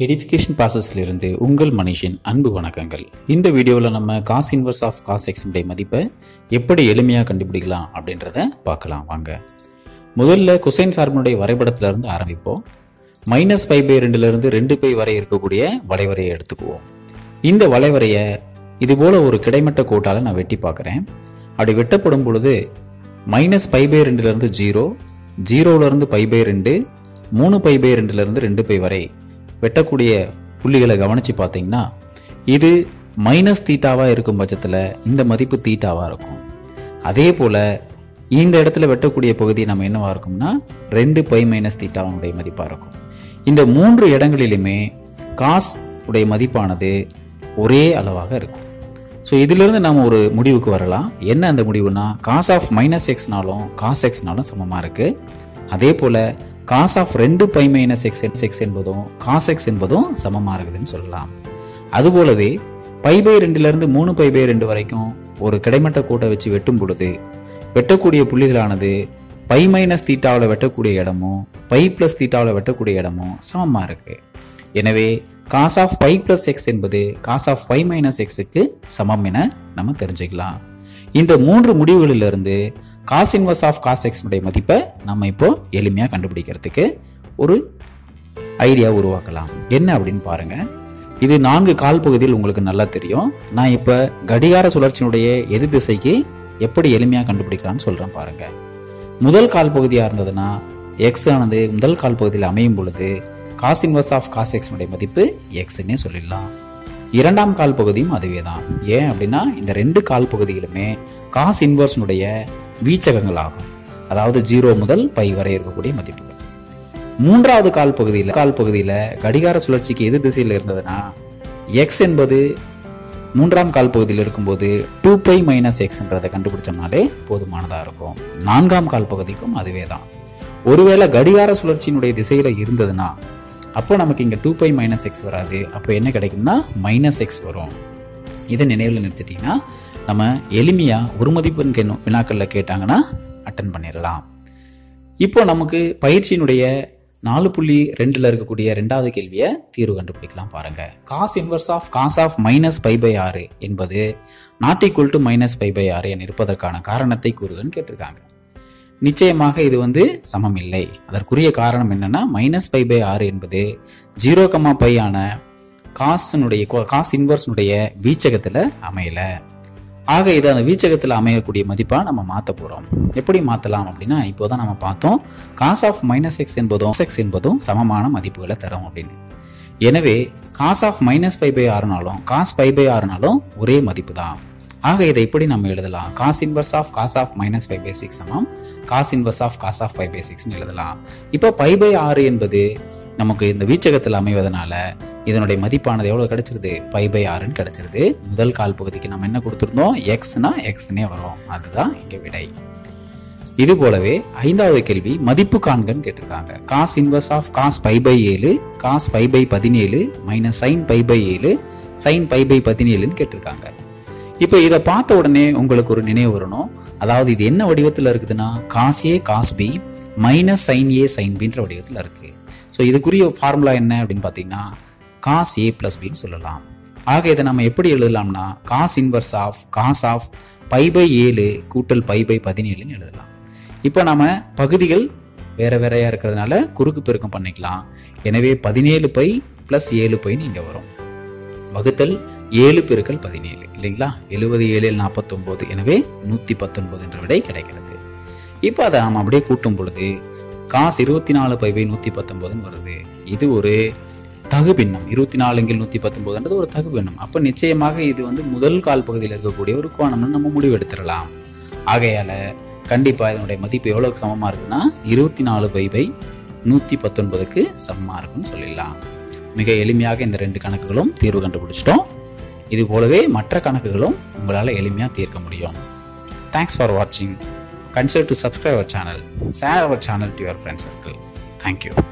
edification ப்ராசஸ்லேருந்து உங்கள் மனிஷின் அன்பு வணக்கங்கள் இந்த வீடியோவில் நம்ம காஸ் இன்வர்ஸ் ஆஃப் காஸ் எக்ஸுடைய மதிப்பை எப்படி எளிமையாக கண்டுபிடிக்கலாம் அப்படின்றத பார்க்கலாம் வாங்க முதல்ல கொசைன் சார்பினுடைய வரைபடத்துல இருந்து ஆரம்பிப்போம் மைனஸ் பை பை ரெண்டுலேருந்து ரெண்டு பை வரை இருக்கக்கூடிய வளைவரையை எடுத்துக்குவோம் இந்த வளைவரையை இது போல ஒரு கிடைமட்ட கோட்டால் நான் வெட்டி பார்க்குறேன் அப்படி வெட்டப்படும் பொழுது மைனஸ் பை பை ரெண்டுலேருந்து ஜீரோ ஜீரோலேருந்து பை பை ரெண்டு மூணு பை பை ரெண்டுலேருந்து ரெண்டு பை வரை வெட்டக்கூடிய புள்ளிகளை கவனித்து பார்த்தீங்கன்னா இது மைனஸ் தீட்டாவாக இருக்கும் பட்சத்தில் இந்த மதிப்பு தீட்டாவாக இருக்கும் அதே போல் இந்த இடத்துல வெட்டக்கூடிய பகுதி நம்ம என்னவா இருக்கும்னா ரெண்டு பை மைனஸ் தீட்டாவுடைய மதிப்பாக இருக்கும் இந்த மூன்று இடங்களிலுமே காஸ் உடைய மதிப்பானது ஒரே அளவாக இருக்கும் ஸோ இதிலிருந்து நம்ம ஒரு முடிவுக்கு வரலாம் என்ன அந்த முடிவுனா காஸ் ஆஃப் மைனஸ் எக்ஸ்னாலும் காஸ் எக்ஸ்னாலும் சமமாக இருக்குது அதே போல் காஸ் ஆஃப் ரெண்டு பை மைனஸ் எக்ஸ் எக்ஸ் என்பதும் காஸ் எக்ஸ் என்பதும் சமமாக இருக்குதுன்னு சொல்லலாம் அதுபோலவே பை பை ரெண்டுலேருந்து மூணு பை பை ரெண்டு வரைக்கும் ஒரு கிடைமட்ட கோட்டை வச்சு வெட்டும் பொழுது வெட்டக்கூடிய புள்ளிகளானது பை மைனஸ் தீட்டாவில் வெட்டக்கூடிய இடமும் பை ப்ளஸ் தீட்டாவில் வெட்டக்கூடிய இடமும் சமமாக இருக்கு எனவே cos of pi plus x என்பது காஸ் ஆஃப் பை மைனஸ் எக்ஸுக்கு சமம் என நம்ம தெரிஞ்சுக்கலாம் இந்த மூன்று முடிவுகளிலிருந்து காஸ் இன்வர்ஸ் ஆஃப் காஸ் எக்ஸுடைய மதிப்பை நம்ம இப்போ எளிமையாக கண்டுபிடிக்கிறதுக்கு ஒரு ஐடியா உருவாக்கலாம் என்ன அப்படின்னு பாருங்க இது நான்கு கால் பகுதியில் உங்களுக்கு நல்லா தெரியும் நான் இப்போ கடிகார சுழற்சியினுடைய எதிர் திசைக்கு எப்படி எளிமையாக கண்டுபிடிக்கலாம்னு சொல்கிறேன் பாருங்க முதல் கால் பகுதியாக இருந்ததுன்னா எக்ஸ் ஆனது முதல் கால் பகுதியில் அமையும் பொழுது காஸ் இன்வர்ஸ் ஆஃப் காஸ் எக்ஸுடைய மதிப்பு எக்ஸ்ன்னே சொல்லிடலாம் இரண்டாம் கால் பகுதியும் அதுவே தான் ஏன் அப்படின்னா இந்த ரெண்டு கால் பகுதிகளுமே காஸ் இன்வர்ஸ்னுடைய வீச்சகங்கள் ஆகும் அதாவது ஜீரோ முதல் பை வரை இருக்கக்கூடிய மதிப்புகள் மூன்றாவது கால் பகுதியில் கால் பகுதியில் கடிகார சுழற்சிக்கு எதிர் திசையில் இருந்ததுன்னா எக்ஸ் என்பது மூன்றாம் கால் பகுதியில் இருக்கும்போது டூ பை மைனஸ் எக்ஸ்ன்றதை கண்டுபிடிச்சோம்னாலே போதுமானதாக இருக்கும் நான்காம் கால் பகுதிக்கும் அதுவே தான் ஒருவேளை கடிகார சுழற்சியினுடைய திசையில் இருந்ததுன்னா அப்போ நமக்கு இங்கே டூ பை மைனஸ் எக்ஸ் வராது அப்போ என்ன கிடைக்கும்னா மைனஸ் எக்ஸ் வரும் இதை நினைவில் நிறுத்திட்டிங்கன்னா நம்ம எளிமையாக ஒரு மதிப்பெண் கே வினாக்களில் கேட்டாங்கன்னா அட்டன் பண்ணிடலாம் இப்போ நமக்கு பயிற்சியினுடைய நாலு புள்ளி ரெண்டில் இருக்கக்கூடிய ரெண்டாவது கேள்வியை தீர்வு கண்டுபிடிக்கலாம் பாருங்க cos inverse of cos of minus pi pi ஆறு என்பது not equal to minus pi pi ஆறு என இருப்பதற்கான காரணத்தை கூறுகன்னு கேட்டிருக்காங்க நிச்சயமாக இது வந்து சமம் இல்லை அதற்குரிய காரணம் என்னன்னா மைனஸ் பை பை ஆறு என்பது ஜீரோ கமா பை ஆன காசனுடைய காஸ் இன்வர்ஸ்னுடைய வீச்சகத்தில் அமையல ஆக இது அந்த வீச்சகத்தில் அமையக்கூடிய மதிப்பாக நம்ம மாற்ற போகிறோம் எப்படி மாற்றலாம் அப்படின்னா இப்போ தான் நம்ம பார்த்தோம் காஸ் ஆஃப் மைனஸ் எக்ஸ் என்பதும் எக்ஸ் என்பதும் சமமான மதிப்புகளை தரும் அப்படின்னு எனவே cos of minus pi pi ஆறுனாலும் காஸ் பை பை ஆறுனாலும் ஒரே மதிப்பு தான் ஆக இதை இப்படி நம்ம எழுதலாம் cos inverse of cos of minus five pi six சமம் cos inverse of cos of five pi சிக்ஸ்னு எழுதலாம் இப்போ பை பை ஆறு என்பது நமக்கு இந்த வீச்சகத்தில் அமைவதனால இதனுடைய மதிப்பானது எவ்வளோ கிடைச்சிருது பை பை ஆறுன்னு கிடைச்சிருது முதல் கால் பகுதிக்கு நம்ம என்ன கொடுத்துருந்தோம் எக்ஸ்னா எக்ஸ்னே வரும் அதுதான் இங்கே விடை இது போலவே ஐந்தாவது கேள்வி மதிப்பு காண்கன்னு கேட்டிருக்காங்க cos inverse of cos pi by ஏழு காஸ் பை பை பதினேழு மைனஸ் சைன் பை பை ஏழு சைன் பை பை பதினேழுன்னு கேட்டிருக்காங்க இப்போ இதை பார்த்த உடனே உங்களுக்கு ஒரு நினைவு வரணும் அதாவது இது என்ன வடிவத்தில் இருக்குதுன்னா cos A cos B minus sine A sine பின்ற வடிவத்தில் இருக்கு ஸோ இதுக்குரிய ஃபார்முலா என்ன அப்படின்னு பார்த்தீங்கன்னா காஸ் ஏ பிளஸ் பின்னு சொல்லலாம் ஆக இதை நம்ம எப்படி எழுதலாம்னா cos inverse of cos of pi by ஏழு கூட்டல் பை பை பதினேழுன்னு எழுதலாம் இப்போ நம்ம பகுதிகள் வேற வேறையா இருக்கிறதுனால குறுக்கு பெருக்கம் பண்ணிக்கலாம் எனவே பதினேழு பை பிளஸ் ஏழு பைன்னு இங்கே வரும் வகுத்தல் ஏழு பெருக்கல் பதினேழு இல்லைங்களா எழுபது ஏழு நாற்பத்தொம்போது எனவே நூற்றி பத்தொன்பது என்ற விடை கிடைக்கிறது இப்போ அதை நாம் அப்படியே கூட்டும் பொழுது காசு இருபத்தி நாலு பை பை நூற்றி பத்தொம்போதுன்னு வருது இது ஒரு தகு பின்னம் இருபத்தி நாலுங்கில் நூற்றி பத்தொம்போதுன்றது ஒரு தகு பின்னம் அப்போ நிச்சயமாக இது வந்து முதல் கால் பகுதியில் இருக்கக்கூடிய ஒரு கோணம்னு நம்ம முடிவு எடுத்துடலாம் ஆகையால் கண்டிப்பாக இதனுடைய மதிப்பு எவ்வளோக்கு சமமாக இருக்குன்னா இருபத்தி நாலு பை பை நூற்றி பத்தொன்பதுக்கு சமமாக இருக்குன்னு சொல்லிடலாம் மிக எளிமையாக இந்த ரெண்டு கணக்குகளும் தீர்வு கண்டுபிடிச்சிட்டோம் இது போலவே மற்ற கணக்குகளும் உங்களால் எளிமையாக தீர்க்க முடியும் தேங்க்ஸ் ஃபார் வாட்சிங் consider to subscribe our channel share our channel to your friend circle thank you